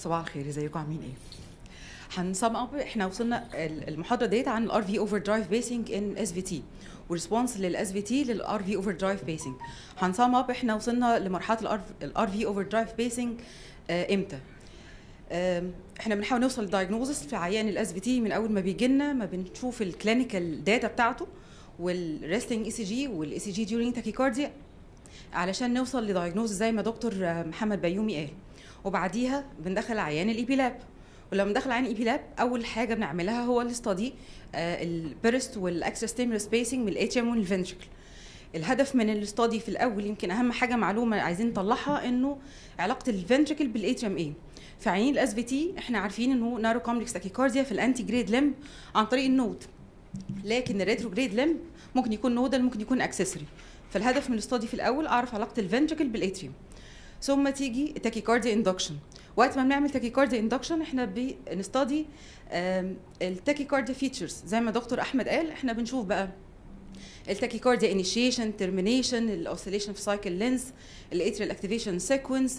صباح الخير ازيكم عاملين ايه هنسم اب احنا وصلنا ال- المحاضره ديت عن الار في اوفر درايف بيسنج ان اس في تي وريسبونس للاس في تي للار في اوفر درايف بيسنج هنسم اب احنا وصلنا لمرحله الار في اوفر درايف بيسنج امتى آم، احنا بنحاول نوصل للدايجنوزس في عيان الاس في تي من اول ما بيجي لنا ما بنشوف الكلينيكال داتا بتاعته والريستنج اي سي جي والاي سي جي ديورينج تاكيكارديا علشان نوصل لدايجنوز زي ما دكتور آه، محمد بيومي قال وبعديها بندخل عيان الاي بي لاب ولما ندخل عيان اي بي لاب اول حاجه بنعملها هو الاستادي البيرست والاكسس ستيمولار سبيسنج من الاتش ام والفنتركل الهدف من الاستادي في الاول يمكن اهم حاجه معلومه عايزين نطلعها انه علاقه الفنتركل بالاتش ام اي في عيانين الاس في تي احنا عارفين انه نارو كومبلكس تاكيكارديا في الانتي جريد لمب عن طريق النود لكن الريترو جريد لمب ممكن يكون نودال ممكن يكون اكسسوري فالهدف من الاستادي في الاول اعرف علاقه الفنتركل بالاتريوم ثم تيجي تاكيكارديا اندكشن وقت ما بنعمل تاكيكارديا اندكشن احنا بنستادي التاكيكارديا فيتشرز زي ما دكتور احمد قال احنا بنشوف بقى التاكيكارديا انيشيشن ترمينيشن الاوسيليشن في سايكل لينز الاتريال اكتيفيشن سيكونس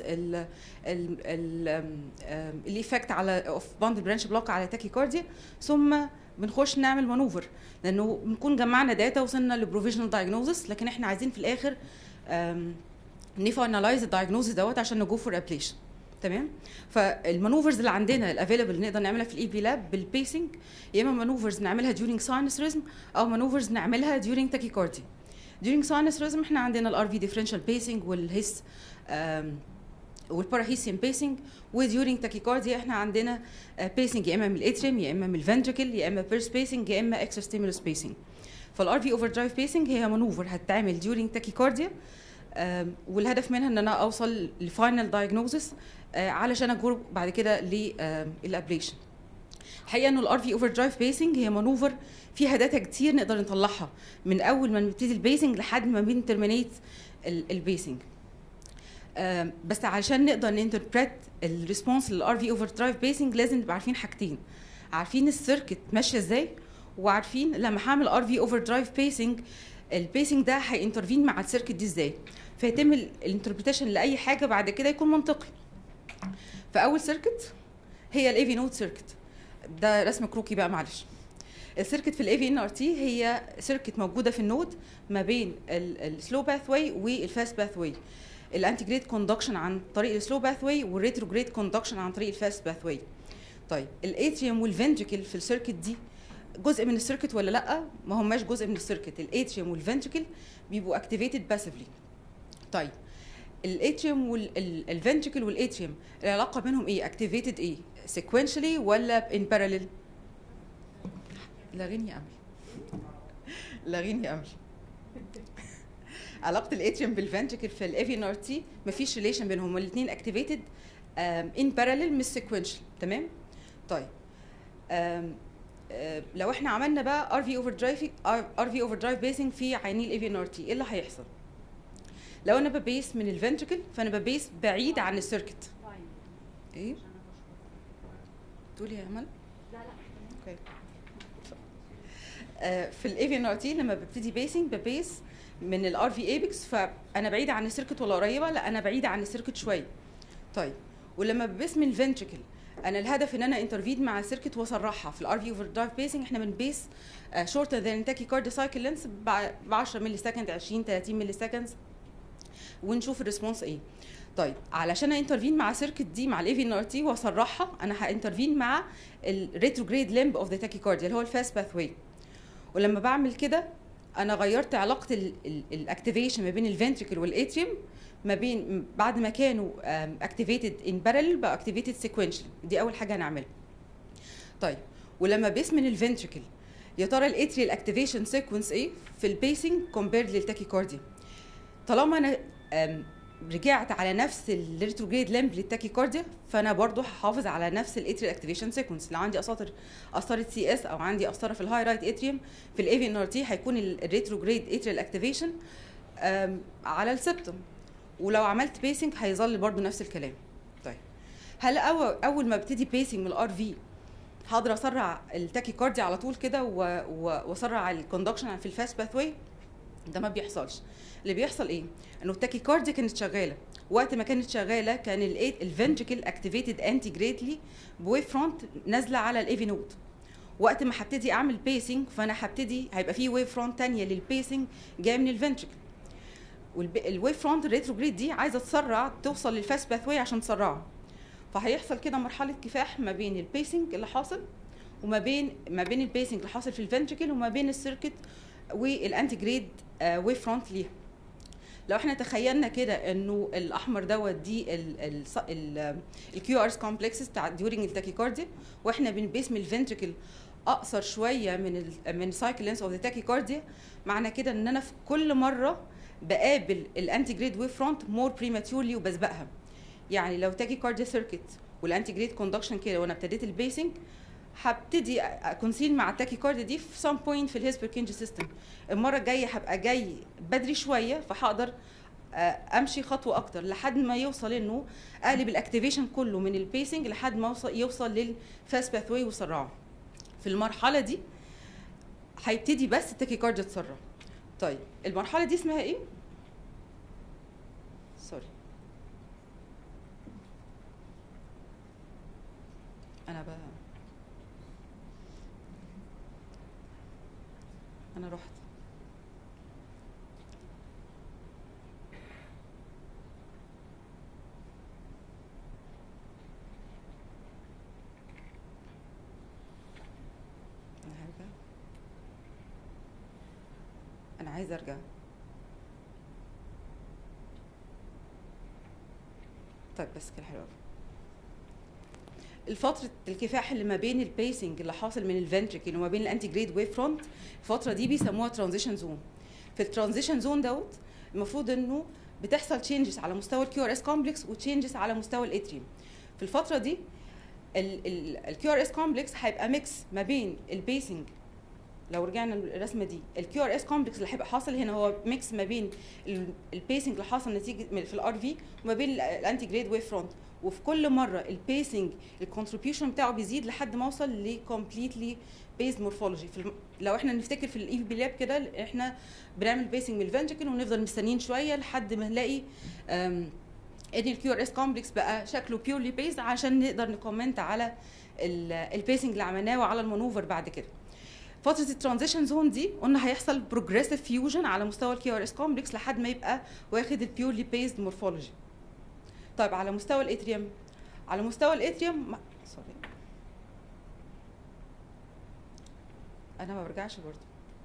الايفكت على اوف باند برانش بلوك على تاكيكارديا ثم بنخش نعمل مانوفر لانه بنكون جمعنا داتا وصلنا لبروفيشنال دايجنوزس لكن احنا عايزين في الاخر نفاينلايز الدايجنوزس دوت عشان نجو فور ابليشن تمام فالمانوفرز اللي عندنا الافيلبل نقدر نعملها في الاي بي لاب بالبيسنج يا اما مانوفرز نعملها during sinus rhythm او مانوفرز نعملها during tachycardia during sinus rhythm احنا عندنا الار في ديفرنشال بيسنج والهيس والباراهيسيان بيسنج وديورينج تاكيكارديا احنا عندنا بيسنج يا اما من الاتريم يا اما من الفنتركل يا اما بيرس بيسنج يا اما اكسترا ستيمولس بيسنج فالار في اوفر درايف بيسنج هي مانوفر هتتعمل ديورينج تاكيكارديا والهدف منها ان انا اوصل لفاينل دايجنوزس علشان اجرب بعد كده للابليشن الحقيقه انه الار في اوفر درايف بيسنج هي مانوفر فيها داتا كتير نقدر نطلعها من اول ما نبتدي البيسنج لحد ما بنترمينيت البيسنج آم، بس علشان نقدر ننتربريت الريسبونس للار في اوفر درايف بيسنج لازم نبقى عارفين حاجتين عارفين السيركت ماشيه ازاي وعارفين لما هعمل ار في اوفر درايف بيسنج البيسنج ده هينترفين مع السيركت دي ازاي فيتم الانتربريتيشن لاي حاجه بعد كده يكون منطقي فاول سيركت هي الاي في نود سيركت ده رسم كروكي بقى معلش السيركت في الاي في ان ار تي هي سيركت موجوده في النود ما بين السلو باث واي والفاست باث واي الانتجريت كوندكشن عن طريق السلو باث واي والريتروجريد كوندكشن عن طريق الفاست باث واي طيب الاتريوم والفنتركل في السيركت دي جزء من السيركت ولا لا ما هماش جزء من السيركت الاتريوم والفنتركل بيبقوا اكتيفيتد باسفلي طيب الاتريوم والفنتركل والاتريوم العلاقه بينهم ايه اكتيفيتد ايه سيكونشالي ولا ان باراليل لاغيني يا امل لاغيني يا امل علاقه الاتريوم بالفنتركل في الاف ان ار تي مفيش ريليشن بينهم هما الاثنين اكتيفيتد ان باراليل مش سيكونشال تمام طيب آم، آه، لو احنا عملنا بقى ار في اوفر درايف ار في اوفر درايف بيسنج في عينين الاي في ان ار تي ايه اللي هيحصل لو انا ببيس من الفنتركل فانا ببيس بعيد عن السيركت ايه تقولي يا امل لا لا اوكي آه، في الاي في ان ار تي لما ببتدي بيسنج ببيس من الار في ايبكس فانا بعيده عن السيركت ولا قريبه لا انا بعيده عن السيركت شويه طيب ولما ببيس من الفنتركل انا الهدف ان انا انترفيد مع السيركت واسرعها في الار في اوفر درايف بيسنج احنا بنبيس شورتر ذان تاكي كارد سايكل لينس ب 10 ملي سكند 20 30 ملي سكند ونشوف الريسبونس ايه طيب علشان انترفين مع سيركت دي مع الاي في ان ار تي واسرعها انا هانترفين مع الريتروجريد لمب اوف ذا تاكيكارديا اللي هو الفاست باث واي ولما بعمل كده انا غيرت علاقه الاكتيفيشن ما بين الفنتريكل والاتريوم ما بين بعد ما كانوا اكتيفيتد ان بارل بقى اكتيفيتد سيكونشال دي اول حاجه هنعملها طيب ولما بيس من الفنتريكل يا ترى الاتريال اكتيفيشن سيكونس ايه في البيسنج كومبيرد للتاكيكارديا طالما انا أم، رجعت على نفس الريتروجريد لمب للتاكيكارديا فانا برضو هحافظ على نفس الاتريال اكتيفيشن سيكونس لو عندي اساطر قسطره سي اس او عندي قسطره في الهاي رايت اتريوم في الاي في ان ار تي هيكون الريتروجريد اتريال اكتيفيشن على السبتم ولو عملت بيسنج هيظل برضو نفس الكلام طيب هل اول اول ما ابتدي بيسنج من الار في هقدر اسرع التاكيكارديا على طول كده و- و- واسرع الكوندكشن في الفاست باث واي ده ما بيحصلش اللي بيحصل ايه انه التاكيكارديا كانت شغاله وقت ما كانت شغاله كان الفنتريكل اكتيفيتد انتي جريتلي بويف فرونت نازله على الايفي نود وقت ما هبتدي اعمل بيسنج فانا هبتدي هيبقى في ويف فرونت ثانيه للبيسنج جايه من الفنتريكل والويف فرونت الريتروجريد دي عايزه تسرع توصل للفاست باثوي عشان تسرعها فهيحصل كده مرحله كفاح ما بين البيسنج اللي حاصل وما بين ما بين البيسنج اللي حاصل في الفنتريكل وما بين السيركت والانتي جريد ويف فرونت ليها لو احنا تخيلنا كده انه الاحمر دوت دي الكيو ارز كومبلكسز بتاع ديورنج التاكيكارديا واحنا بنبيس من الفنتريكل اقصر شويه من ال من سايكل لينس اوف ذا تاكيكارديا معنى كده ان انا في كل مره بقابل الانتي جريد ويف فرونت مور بريماتورلي وبسبقها يعني لو تاكي كارديا سيركت والانتي جريد كوندكشن كده وانا ابتديت البيسنج هبتدي اكونسيل مع التاكي كارديا دي في سام بوينت في الهيسبركينج سيستم المره الجايه هبقى جاي بدري شويه فهقدر امشي خطوه اكتر لحد ما يوصل انه اقلب الاكتيفيشن كله من البيسنج لحد ما يوصل, يوصل للفاست باث واي وسرعه في المرحله دي هيبتدي بس التاكيكارديا تسرع طيب المرحله دي اسمها ايه سوري انا بقى انا رحت انا هرجع انا عايزه ارجع طيب بس كده حلو الفترة الكفاح اللي ما بين البيسنج اللي حاصل من الفنتريكل وما بين الانتي جريد ويف فرونت الفترة دي بيسموها ترانزيشن زون في الترانزيشن زون دوت المفروض انه بتحصل تشينجز على مستوى الكيو ار اس كومبلكس وتشينجز على مستوى الاتريوم في الفترة دي الكيو ار اس كومبلكس هيبقى ميكس ما بين البيسنج لو رجعنا للرسمه دي الكيو ار اس كومبلكس اللي هيبقى حاصل هنا هو ميكس ما بين البيسنج اللي حاصل نتيجه في الار في وما بين الانتي جريد ويف فرونت وفي كل مره البيسنج الكونتريبيوشن بتاعه بيزيد لحد ما اوصل لكومبليتلي بيزد مورفولوجي الم... لو احنا نفتكر في الاي في لاب كده احنا بنعمل بيسنج من الفنتركل ونفضل مستنيين شويه لحد ما نلاقي ان الكيو ار اس كومبلكس بقى شكله بيورلي بيزد عشان نقدر نكومنت على البيسنج اللي عملناه وعلى المانوفر بعد كده فتره الترانزيشن زون دي قلنا هيحصل بروجريسيف فيوجن على مستوى الكيو ار اس كومبلكس لحد ما يبقى واخد البيورلي بيزد مورفولوجي طيب على مستوى الاتريوم على مستوى الاتريوم ما... سوري انا ما برجعش برضه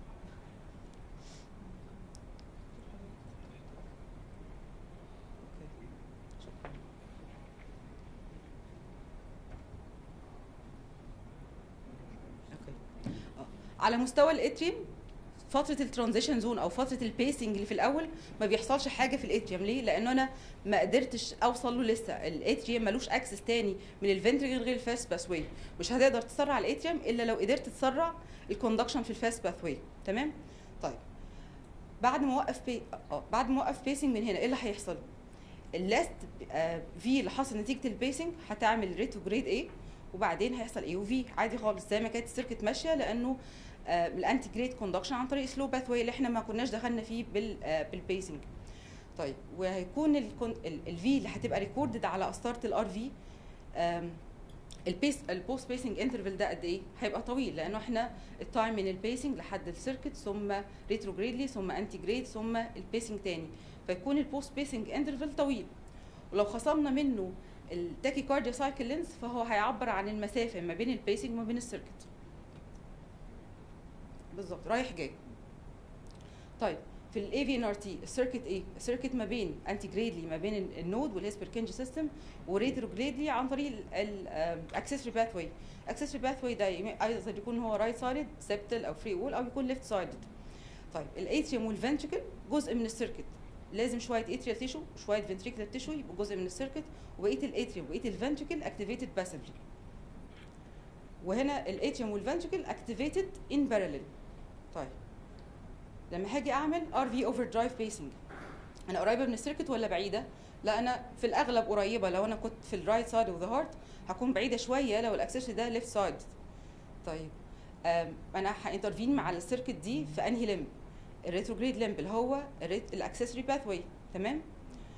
على مستوى الاتريوم فتره الترانزيشن زون او فتره البيسنج اللي في الاول ما بيحصلش حاجه في الاتريوم ليه لانه انا ما قدرتش اوصل له لسه الاتريوم ملوش اكسس تاني من الفنتريكل غير الفاست باث واي مش هتقدر تسرع الاتريوم الا لو قدرت تسرع الكوندكشن في الفاست باث واي تمام طيب بعد ما اوقف بي... اه بعد ما اوقف بيسنج من هنا ايه اللي هيحصل اللاست في اللي حصل نتيجه البيسنج هتعمل ريتروجريد ايه وبعدين هيحصل اي وفي عادي خالص زي ما كانت السيركت ماشيه لانه آه الانتي جريد كوندكشن عن طريق سلو باث واي اللي احنا ما كناش دخلنا فيه بال آه بالبيسنج طيب وهيكون الفي اللي هتبقى ريكوردد على قسطره الار في البيس البوست بيسنج انترفال ده قد ايه؟ هيبقى طويل لانه احنا التايم من البيسنج لحد السيركت ثم ريتروجريدلي ثم انتي جريد ثم البيسنج تاني فيكون البوست بيسنج انترفال طويل ولو خصمنا منه التاكي كارديا سايكل لينس فهو هيعبر عن المسافه ما بين البيسنج وما بين السيركت بالظبط رايح جاي طيب في الاي في ان ار تي السيركت ايه؟ السيركت ما بين انتي جريدلي ما بين النود والهيسبركنج سيستم وريتروجريدلي عن طريق الاكسسوري باث واي الاكسسوري باث واي ده ايضا يكون هو رايت سايد سبتل او فري وول او يكون ليفت سايدد طيب الاتريوم والفنتريكل جزء من السيركت لازم شويه اتريال تيشو وشويه فنتريكولار تيشو يبقوا جزء من السيركت وبقيه الاتريوم وبقيه الفنتريكل اكتيفيتد باسفلي وهنا الاتريوم والفنتريكل اكتيفيتد ان باراليل طيب لما هاجي اعمل ار في اوفر درايف بيسنج انا قريبه من السيركت ولا بعيده لا انا في الاغلب قريبه لو انا كنت في الرايت سايد اوف ذا هارت هكون بعيده شويه لو الاكسسوري ده ليفت سايد طيب انا هانترفين مع السيركت دي في انهي لمب الريتروجريد لمب اللي هو الاكسسوري باث واي تمام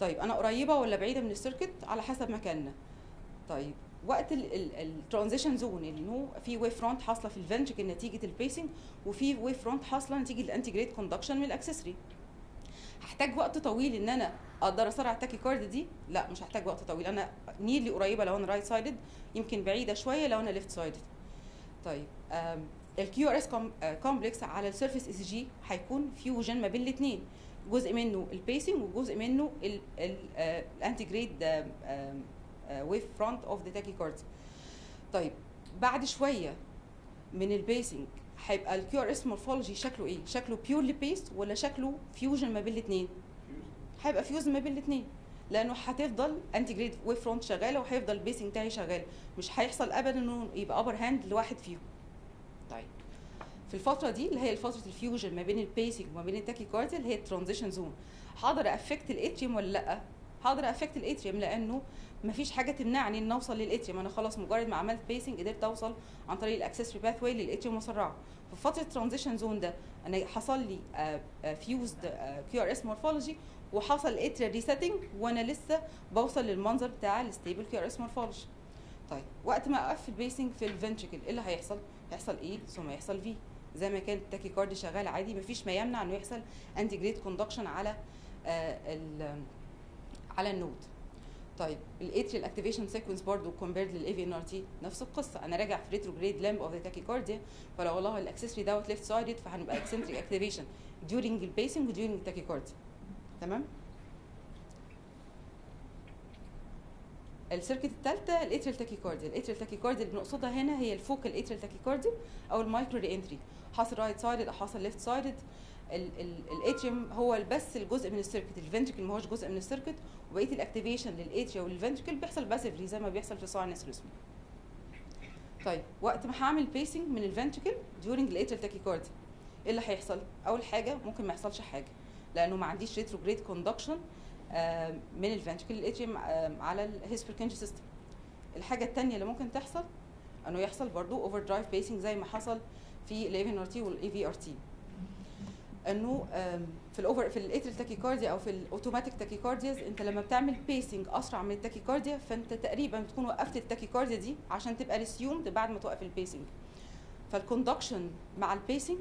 طيب انا قريبه ولا بعيده من السيركت على حسب مكاننا طيب وقت الترانزيشن زون انه في ويف فرونت حاصله في الفنتركل نتيجه البيسنج وفي ويف فرونت حاصله نتيجه الانتجريت كوندكشن من الاكسسوري هحتاج وقت طويل ان انا اقدر اسرع التاكي كارد دي لا مش هحتاج وقت طويل انا نيرلي قريبه لو انا رايت سايدد يمكن بعيده شويه لو انا ليفت سايدد طيب الكيو ار اس كومبلكس على السيرفيس اس جي هيكون فيوجن ما بين الاثنين جزء منه البيسنج وجزء منه الانتجريت ويف فرونت اوف ذا تاكي كارد طيب بعد شويه من البيسنج هيبقى الكيو ار اس مورفولوجي شكله ايه شكله بيورلي بيست ولا شكله فيوجن ما بين الاثنين هيبقى فيوز ما بين الاثنين لانه هتفضل انتجريت ويف فرونت شغاله وهيفضل البيسنج بتاعي شغال مش هيحصل ابدا انه يبقى ابر هاند لواحد فيهم طيب في الفتره دي اللي هي فتره الفيوجن ما بين البيسنج وما بين التاكي كارديا اللي هي الترانزيشن زون هقدر افكت الاتريوم ولا لا هقدر افكت الاتريوم لانه مفيش حاجه تمنعني ان اوصل للاتريوم انا خلاص مجرد ما عملت بيسنج قدرت اوصل عن طريق الاكسسوري باث واي للاتريوم واسرعه في فتره الترانزيشن زون ده انا حصل لي فيوزد كيو ار اس مورفولوجي وحصل اتريال ريسيتنج وانا لسه بوصل للمنظر بتاع الستيبل كيو ار اس مورفولوجي طيب وقت ما اقفل بيسنج في الفنتريكل ايه اللي هيحصل هيحصل ايه ثم يحصل في زي ما كان التاكي كارد شغال عادي مفيش ما يمنع انه يحصل انتجريت كوندكشن على آه على النود طيب الاتريال اكتيفيشن سيكونس برضه كومبيرد للاي في ان ار تي نفس القصه انا راجع في ريتروجريد لامب اوف ذا تاكيكارديا فلو والله الاكسسوري دوت ليفت سايدد فهنبقى اكسنتريك اكتيفيشن during البيسنج وديورنج التاكيكارديا تمام السيركت الثالثه الاتريال تاكيكارديا الاتريال تاكيكارديا اللي بنقصدها هنا هي الفوكال اتريال تاكيكارديا او المايكرو ري انتري حاصل رايت سايدد او حاصل ليفت سايدد الاتريوم هو بس الجزء من السيركت الفنتركل ما هوش جزء من السيركت وبقيه الاكتيفيشن للاتريا والفنتركل بيحصل باسفلي زي ما بيحصل في ساينس ريسم طيب وقت ما هعمل بيسنج من الفنتركل ديورنج الاتريال تاكيكارديا ايه اللي هيحصل اول حاجه ممكن ما يحصلش حاجه لانه ما عنديش ريتروجريد كوندكشن من الفنتركل الاتريوم على الهيسبركنج سيستم الحاجه الثانيه اللي ممكن تحصل انه يحصل برضو اوفر درايف بيسنج زي ما حصل في الاي في ار تي والاي في ار تي انه في الاوفر في الاتريال تاكيكارديا او في الاوتوماتيك تاكيكاردياز انت لما بتعمل بيسنج اسرع من التاكيكارديا فانت تقريبا بتكون وقفت التاكيكارديا دي عشان تبقى ريسيومد بعد ما توقف البيسنج فالكوندكشن مع البيسنج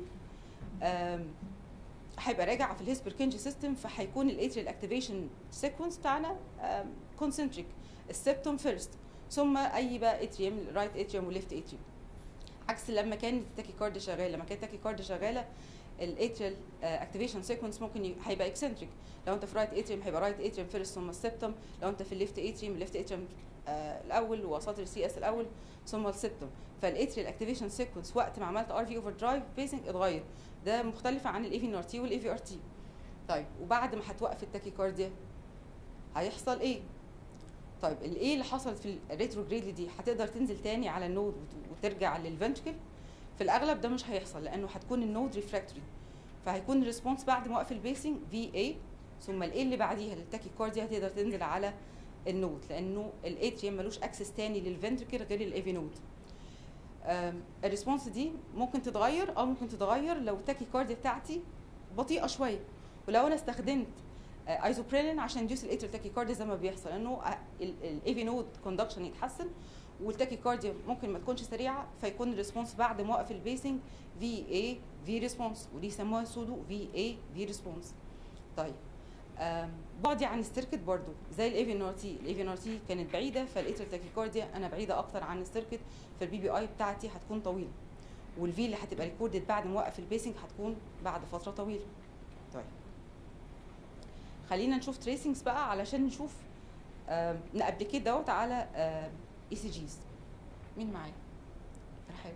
هيبقى راجع في الهيسبركنجي سيستم فهيكون الاتريال اكتيفيشن سيكونس بتاعنا كونسنتريك السبتوم فيرست ثم اي بقى اتريوم رايت اتريوم وليفت اتريوم عكس لما كانت التاكيكارديا شغاله لما كانت التاكيكارديا شغاله الاتريال اكتيفيشن سيكونس ممكن هيبقى اكسنتريك لو انت في رايت اتريوم هيبقى رايت اتريوم فيرست ثم السبتم لو انت في الليفت اتريوم الليفت اتريوم آه الاول ووسط السي اس الاول ثم السبتم فالاتريال اكتيفيشن سيكونس وقت ما عملت ار في اوفر درايف بيسنج اتغير ده مختلف عن الاي في ان ار تي والاي في ار تي طيب وبعد ما هتوقف التاكيكارديا هيحصل ايه طيب الايه اللي حصلت في الريتروجريد دي هتقدر تنزل تاني على النود وترجع للفنتركل في الاغلب ده مش هيحصل لانه هتكون النود ريفراكتوري فهيكون الريسبونس بعد ما وقف البيسنج في اي ثم الاي اللي بعديها للتاكيكارديا هتقدر تنزل على النود لانه الاتريوم ملوش اكسس تاني للفنتركل غير الاي في نود الريسبونس دي ممكن تتغير او ممكن تتغير لو التاكيكارديا بتاعتي بطيئه شويه ولو انا استخدمت ايزوبريلين عشان يدوس الاتريال تاكيكارديا زي ما بيحصل لانه الاي في نود كوندكشن يتحسن والتاكيكارديا ممكن ما تكونش سريعه فيكون الريسبونس بعد ما وقف البيسنج في اي في ريسبونس ودي يسموها سودو في اي في ريسبونس طيب بعدي عن السيركت برضو زي الاي في ار تي الاي في ار تي كانت بعيده فالاتريال تاكيكارديا انا بعيده اكتر عن السيركت فالبي بي اي بتاعتي هتكون طويله والفي اللي هتبقى ريكوردد بعد ما وقف البيسنج هتكون بعد فتره طويله طيب خلينا نشوف تريسنجز بقى علشان نشوف نابليكيت دوت على اي سي جيز مين معايا رحاب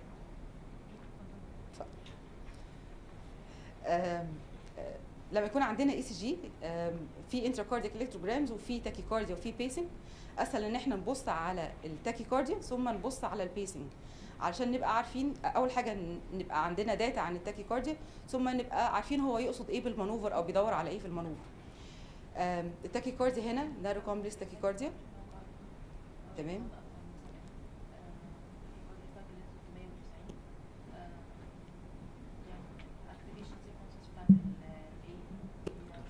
لما يكون عندنا اي سي جي في انتراكارديك الكتروجرامز وفي تاكيكارديا وفي بيسنج اسهل ان احنا نبص على التاكيكارديا ثم نبص على البيسنج علشان نبقى عارفين اول حاجه نبقى عندنا داتا عن التاكيكارديا ثم نبقى عارفين هو يقصد ايه بالمانوفر او بيدور على ايه في المانوفر التاكيكارديا هنا نارو كومبلكس تاكيكارديا تمام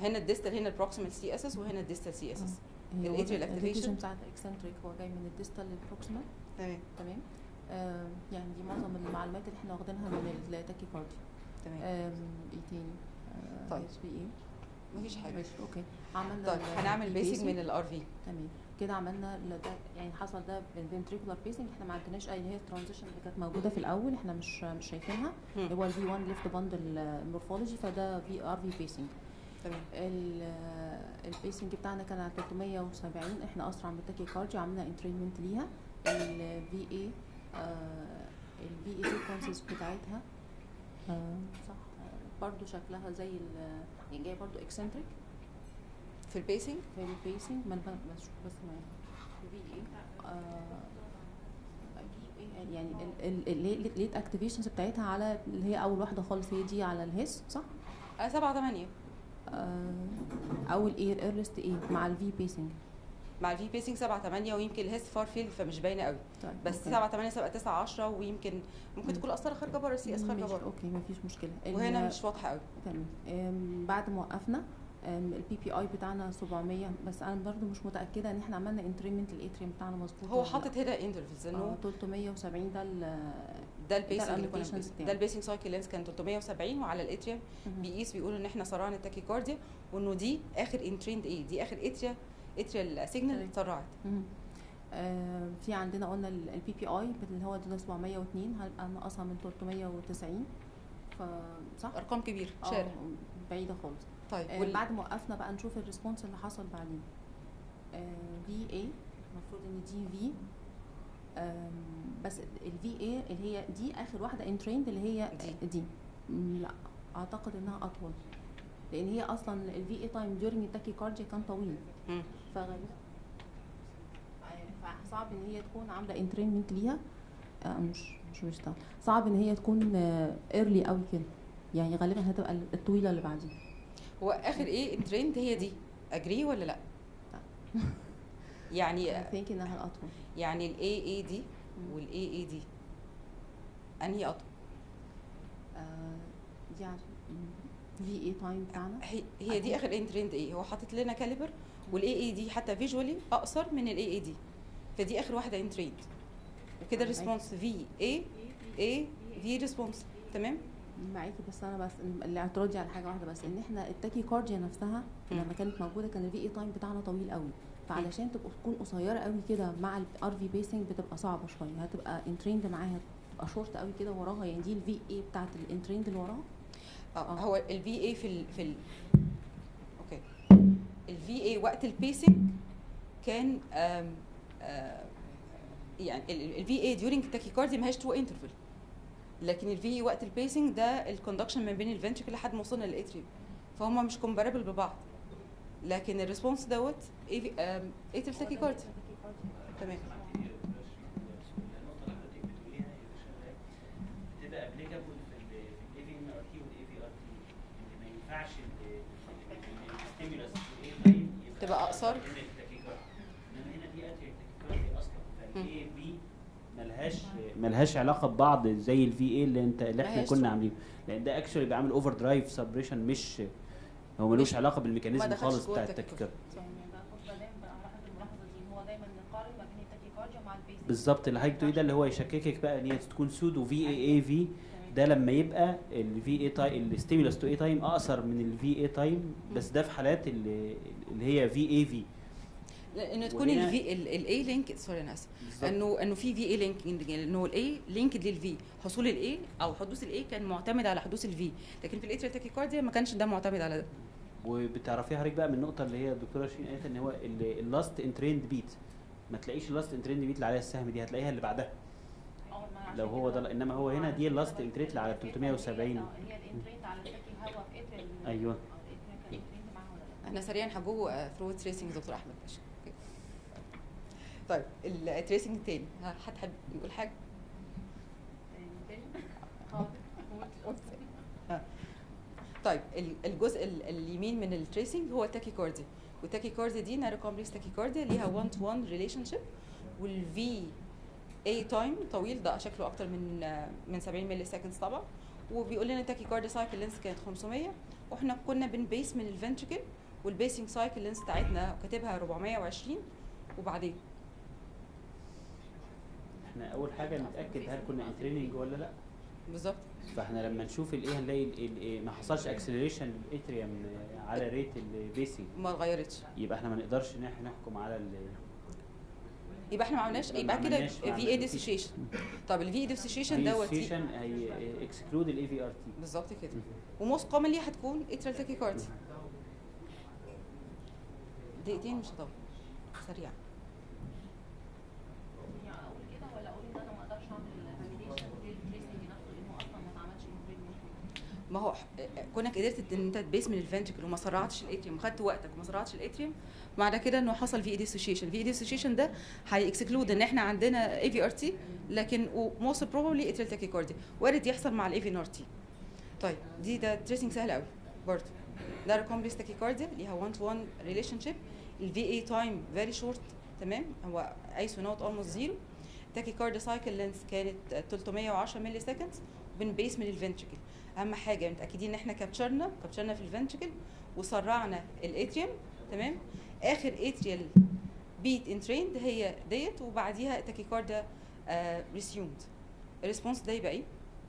هنا الديستال هنا البروكسيمال سي اس اس وهنا الديستال سي اس اس هي ال atrial activation. الريكيشن بتاعت الاكسنتريك هو جاي من الديستال للبروكسيمال تمام تمام آه يعني دي معظم المعلومات اللي احنا واخدينها من التاكيكاردي تمام آم، ايه تاني آه، طيب. اس بي ايه مفيش حاجه ماشي اوكي عملنا طيب ال- هنعمل بيسنج الpacing. من الار في تمام كده عملنا ال- ده يعني حصل ده بالفنتريكولار بيسنج احنا ما عندناش اي اللي هي الترانزيشن اللي كانت موجوده في الاول احنا مش مش شايفينها اللي هو الفي 1 ليفت باندل مورفولوجي فده في ار في بيسنج تمام البيسنج بتاعنا كان على 370 احنا اسرع من التاكي كارديو عملنا انترينمنت ليها الفي اي الفي اي سيكونسز بتاعتها آه، صح آه، برضو شكلها زي ال- يعني جايه برضو اكسنتريك في البيسنج في البيسنج ما انا بس بس ما في ايه يعني الليت اكتيفيشنز بتاعتها على اللي هي اول واحده خالص هي دي على الهيس صح؟ آه 7 8 آه، اول ايه الايرلست ايه مع الفي بيسنج مع الفي بيسنج 7 8 ويمكن الهيست فار فيلد فمش باينه قوي طيب بس أوكي. 7 8 7 9 10 ويمكن ممكن مم. تكون القسطره خارجه بره السي اس خارجه ماشي، بره اوكي مفيش مشكله وهنا ال- مش واضحه قوي تمام أم، بعد ما وقفنا البي بي اي بتاعنا 700 بس انا برضو مش متاكده ان احنا عملنا انتريمنت الاتريم بتاعنا مظبوط هو ولا لا. حاطط هنا انترفلز اه انه 370 ده ال ده البيسنج اللي كنا الانوتيشنز بنقيسه. بتاعه. ده البيسنج سايكل لينس كان 370 وعلى الاتريوم بيقيس بيقول ان احنا سرعنا التاكيكارديا وانه دي اخر انتريند ايه دي اخر اتريا اتريال سيجنال تمام. اتسرعت مهم. آه، في عندنا قلنا البي بي اي اللي هو ده 702 هنبقى ناقصها من 390 ف صح؟ ارقام كبيره آه، شارع بعيده خالص طيب آه وال- بعد ما وقفنا بقى نشوف الريسبونس اللي حصل بعدين في اي المفروض ان دي في بس الفي اي اللي هي دي اخر واحده انتريند اللي هي دي. دي مم، لا اعتقد انها اطول لان هي اصلا الفي اي تايم ديورنج التاكيكارديا كان طويل مم. فغالبا فصعب ان هي تكون عامله انترينمنت ليها آه مش مش مش طبعا. صعب ان هي تكون ايرلي قوي كده يعني غالبا هتبقى الطويله اللي بعديها هو اخر ايه انتريند هي دي اجري ولا لا يعني I think انها الاطول يعني الاي اي دي مم. والاي اي دي انهي اطول آه دي عشان في اي تايم بتاعنا هي هي دي اخر انتريند ايه هو حاطط لنا كاليبر والاي اي دي حتى فيجوالي اقصر من الاي اي دي فدي اخر واحده انتريند وكده معاكي. ريسبونس في اي اي في ريسبونس تمام معاكي بس انا بس اللي اعتراضي على حاجه واحده بس ان احنا التاكي كارديا نفسها مم. لما كانت موجوده كان الفي اي تايم بتاعنا طويل قوي فعلشان تبقى تكون قصيره قوي كده مع الار في بيسنج بتبقى صعبه شويه هتبقى انتريند معاها تبقى شورت قوي كده وراها يعني دي الفي اي بتاعت الانتريند اللي وراها اه آه. هو الفي اي في ال في ال اوكي الفي اي وقت البيسنج كان آم آم يعني الفي اي ديورنج التاكيكارديا ما هيش تو انترفال لكن الفي اي وقت البيسنج ده الكوندكشن ما بين الفنتريكل لحد ما وصلنا للاتريوم فهم مش كومباربل ببعض لكن الريسبونس دوت اتريال تاكيكارديا تمام تبقى ابليكابل في الاي في ان ار تي والاي في ار تي ان ما ينفعش الستيمولس اي تايم تبقى أقصر. انما هنا دي اتريال تاكيكاردي اصلا فالاي في ملهاش ملهاش علاقه ببعض زي الفي اي اللي انت اللي احنا ملهاش كنا طبعا. عاملينه لان ده اكشولي بيعمل اوفر درايف سبريشن مش هو ملوش مش- علاقه ما بالميكانيزم دخلش خالص جوه بتاع التاكيكارديا. التاكيكاردي يعني باخد دايما بلاحظ الملاحظه دي هو دايما نقارن ما بين التاكيكارديا مع البيسنج بالظبط اللي حضرتك بتقوليه ده اللي هو يشككك بقى ان هي تكون سودو في اي اي في ده لما يبقى الفي اي تايم الستيمولس تو اي تايم اقصر من الفي اي تايم بس ده في حالات اللي, اللي هي في اي في لان تكون وهنا- الفي الاي لينك سوري انا اسف انه انه في في اي لينك انه الاي لينكد للفي حصول الاي او حدوث الاي كان معتمد على حدوث الفي لكن في الاتريال تاكيكارديا ما كانش ده معتمد على ده وبتعرفيها حضرتك بقى من النقطه اللي هي الدكتوره شيرين قالت ان هو اللاست انتريند بيت ما تلاقيش اللاست انتريند بيت اللي عليها السهم دي هتلاقيها اللي بعدها لو هو ده انما هو هنا دي اللاست انتريت اللي على 370 هي الانتريت على التاكي هوا في اتريال أيوة. اه الاتريال كان انتريت معاها ولا لا احنا سريعا هجو ثرو تريسنج دكتور احمد ماشي أوكي. طيب التريسنج التاني ها، حد حابب يقول حاجه طيب ال- الجزء ال- اليمين من التريسنج هو التاكيكارديا والتاكيكارديا دي نارو كومبلكس تاكيكارديا ليها 1 تو 1 ريليشن شيب والفي اي تايم طويل ده شكله اكتر من آه، من 70 ملي سكندز طبعا وبيقول لنا التاكيكارديا سايكل لينس كانت 500 واحنا كنا بنبيس من الفنتركل والبيسنج سايكل لينس بتاعتنا كاتبها 420 وبعدين احنا اول حاجه نتاكد هل كنا انتريننج ولا لا بالظبط فاحنا لما نشوف الايه هنلاقي ال- ال- إيه ما حصلش اكسلريشن للاتريوم على ريت البيسنج ما اتغيرتش يبقى احنا ما نقدرش ان احنا نحكم على ال يبقى احنا ما عملناش ما يبقى كده عملناش- ما في اي عملناش. ديسوشيشن طب الفي اي ديسوشيشن دوت ستيشن هي اكسكلود الاي في ار تي بالظبط كده وموست كومنلي هتكون اترال تاكيكاردي دقيقتين مش هطول سريع يعني اقول كده ولا اقول ان انا ما اقدرش اعمل فاليديشن للتريسنج نفسه لانه اصلا ما اتعملش improvement. ما هو كونك قدرت ان انت تبيس من الفنتركل وما سرعتش الاتريوم وخدت وقتك وما سرعتش الاتريوم معنى كده انه حصل في اي ديسوشيشن في اي ديسوشيشن ده هيكسكلود ان احنا عندنا اي في ار تي لكن موست بروبلي اتريال تاكيكارديا وارد يحصل مع الاي في ار تي طيب دي ده تريسنج سهل قوي برضه ده كومبلكس تاكيكارديا ليها 1 تو 1 ريليشن شيب الفي اي تايم فيري شورت تمام هو ايسو نوت اولموست زيرو تاكيكارديا سايكل لينث كانت 310 ملي سكند بنبيس من الفنتركل اهم حاجه متاكدين ان احنا كابتشرنا كابتشرنا في الفنتركل وسرعنا الاتريوم تمام اخر اتريال بيت ان تريند هي ديت وبعديها تاكيكاردا ريسيومد الريسبونس ده يبقى ايه؟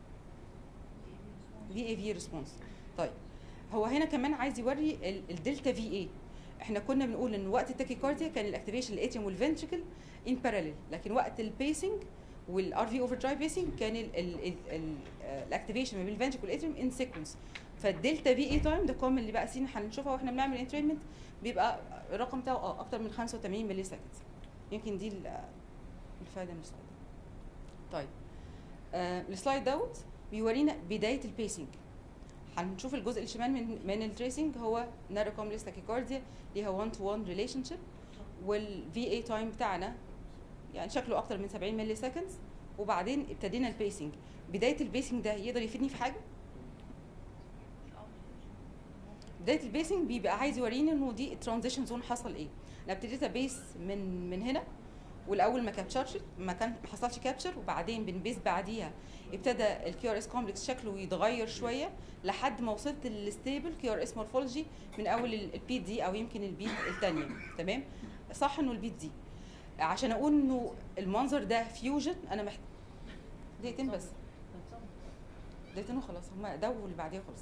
في اي في ريسبونس طيب هو هنا كمان عايز يوري ال- الدلتا في اي احنا كنا بنقول ان وقت التاكيكارديا كان الاكتيفيشن الاتريوم والفنتركل ان باراليل لكن وقت البيسنج والار في اوفر درايف بيسنج كان الاكتيفيشن ما بين الفنتركل والاتريوم ان سيكونس فالدلتا في اي تايم ده كومن اللي بقى سين هنشوفها واحنا بنعمل انترينمنت بيبقى الرقم بتاعه اه اكتر من 85 ملي سكند يمكن دي ال- الفايده من السلايد طيب آه السلايد دوت بيورينا بدايه البيسنج هنشوف الجزء الشمال من من التريسنج هو نارو كومبلكس تاكيكارديا ليها 1 تو 1 ريليشن شيب والفي اي تايم بتاعنا يعني شكله اكتر من 70 ملي سكند وبعدين ابتدينا البيسنج بدايه البيسنج ده يقدر يفيدني في حاجه بدايه البيسنج بيبقى عايز يوريني انه دي الترانزيشن زون حصل ايه انا ابتديت ابيس من من هنا والاول ما كابتشرش ما كان ما حصلش كابتشر وبعدين بنبيس بعديها ابتدى الكيو ار اس كومبلكس شكله يتغير شويه لحد ما وصلت للستيبل كيو ار اس مورفولوجي من اول البيت دي او يمكن البيت الثانيه تمام صح انه البيت دي عشان اقول انه المنظر ده فيوجن انا محتاج دقيقتين بس دقيقتين وخلاص هما ده واللي بعديها خلاص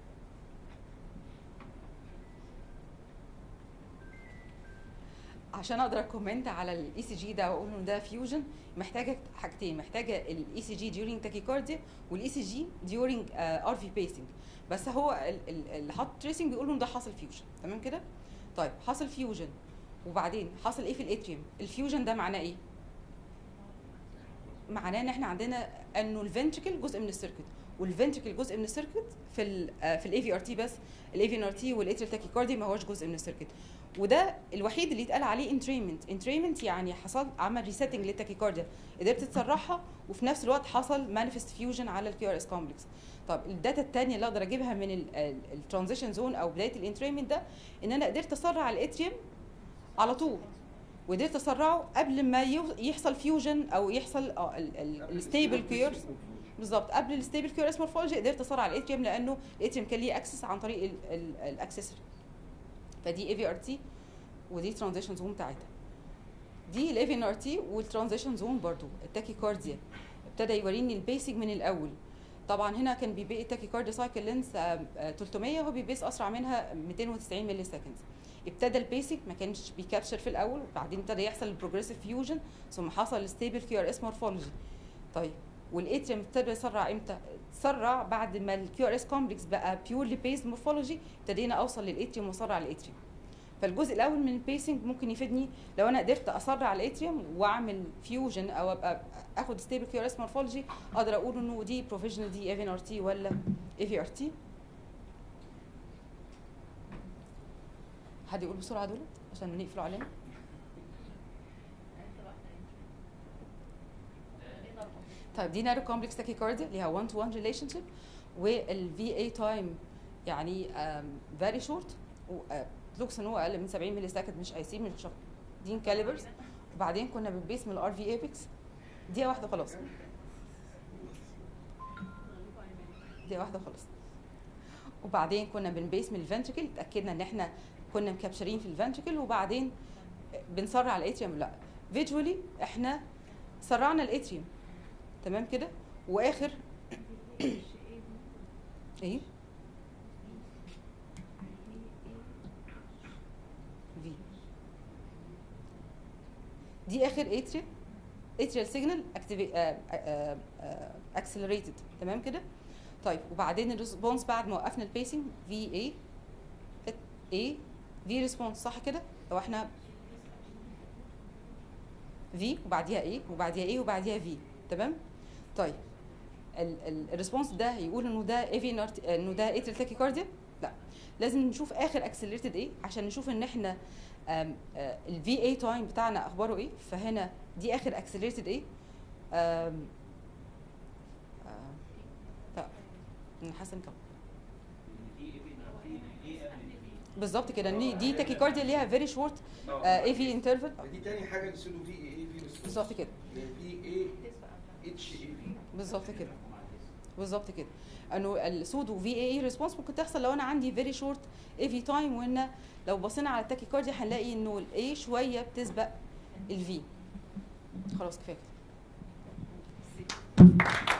عشان اقدر اكومنت على الاي سي جي ده واقول انه ده فيوجن محتاجه حاجتين محتاجه الاي سي جي ديورينج تاكيكارديا والاي سي جي ديورينج ار في بيسنج بس هو ال- ال- اللي حاط تريسنج بيقول انه ده حصل فيوجن تمام كده طيب حصل فيوجن وبعدين حصل ايه في الاتريوم الفيوجن ده معناه ايه معناه ان احنا عندنا انه الفنتركل جزء من السيركت والفنتركل جزء من السيركت في ال في الاي في ار تي بس الاي في ار تي والاتريال تاكيكاردي ما هوش جزء من السيركت وده الوحيد اللي يتقال عليه انتريمنت انتريمنت يعني حصل عمل ريسيتنج للتاكيكارديا قدرت تسرعها وفي نفس الوقت حصل مانيفست فيوجن على الكيو ار اس كومبلكس طب الداتا الثانيه اللي اقدر اجيبها من الترانزيشن زون او بدايه الانتريمنت ده ان انا قدرت اسرع الاتريوم على طول وقدرت اسرعه قبل ما يو- يحصل فيوجن او يحصل الستيبل كيور بالظبط قبل الستيبل كيور اس مورفولوجي قدرت اسرع الاتريوم لانه الاتريوم كان ليه اكسس عن طريق الاكسسوري فدي اي في ار تي ودي ترانزيشن زون بتاعتها دي الاي في ار تي والترانزيشن زون برضو التاكيكارديا ابتدى يوريني البيسنج من الاول طبعا هنا كان بيبقى التاكيكارديا سايكل لينس 300 هو بيبيس اسرع منها 290 ملي سكند ابتدى البيسنج ما كانش بيكابشر في الاول وبعدين ابتدى يحصل البروجريسيف فيوجن ثم حصل الستيبل كيو ار اس مورفولوجي طيب والاتريوم ابتدى يسرع امتى؟ تسرع بعد ما الكيو ار اس كومبلكس بقى بيورلي بيزد مورفولوجي ابتدينا اوصل للاتريوم واسرع الاتريوم فالجزء الاول من البيسنج ممكن يفيدني لو انا قدرت اسرع الاتريوم واعمل فيوجن او ابقى اخد ستيبل كيو ار اس مورفولوجي اقدر اقول انه دي بروفيشنال دي اف ان ار تي ولا اي في ار تي حد يقول بسرعه دولت عشان نقفلوا علينا طيب دي نارو كومبلكس تاكيكارديا ليها 1 تو 1 ريليشن شيب والفي اي تايم يعني فيري شورت لوكس ان هو اقل من 70 ملي سكند مش اي سي من الشهر دي كاليبرز وبعدين كنا بنبيس من الار في ايبكس دقيقه واحده خلاص دقيقه واحده خلاص وبعدين كنا بنبيس من الفنتركل اتاكدنا ان احنا كنا مكابشرين في الفنتركل وبعدين بنسرع الاتريوم لا فيجوالي احنا سرعنا الاتريوم تمام كده واخر ايه في دي اخر اتريال اتريال سيجنال اكسلريتد تمام كده طيب وبعدين الريسبونس بعد ما وقفنا البيسنج في اي اي في ريسبونس صح كده لو احنا في وبعديها ايه وبعديها ايه وبعديها في تمام طيب الريسبونس ده يقول انه ده اي في انه ده اتريال تاكيكارديا لا لازم نشوف اخر اكسلريتد ايه عشان نشوف ان احنا الفي اي تايم بتاعنا اخباره ايه فهنا دي اخر اكسلريتد ايه آم، آم، لا أنا حاسه إن كم بالظبط كده إن دي تاكيكارديا ليها فيري شورت اي في انترفال دي تاني حاجه للسودو في اي اي في ريسبونس بالظبط كده في اي اتش اي في بالظبط كده بالظبط كده انه السودو في اي اي ريسبونس ممكن تحصل لو انا عندي فيري شورت اي في تايم وان لو بصينا على التاكيكارديا هنلاقي انه الاي شويه بتسبق الفي خلاص كفايه كده.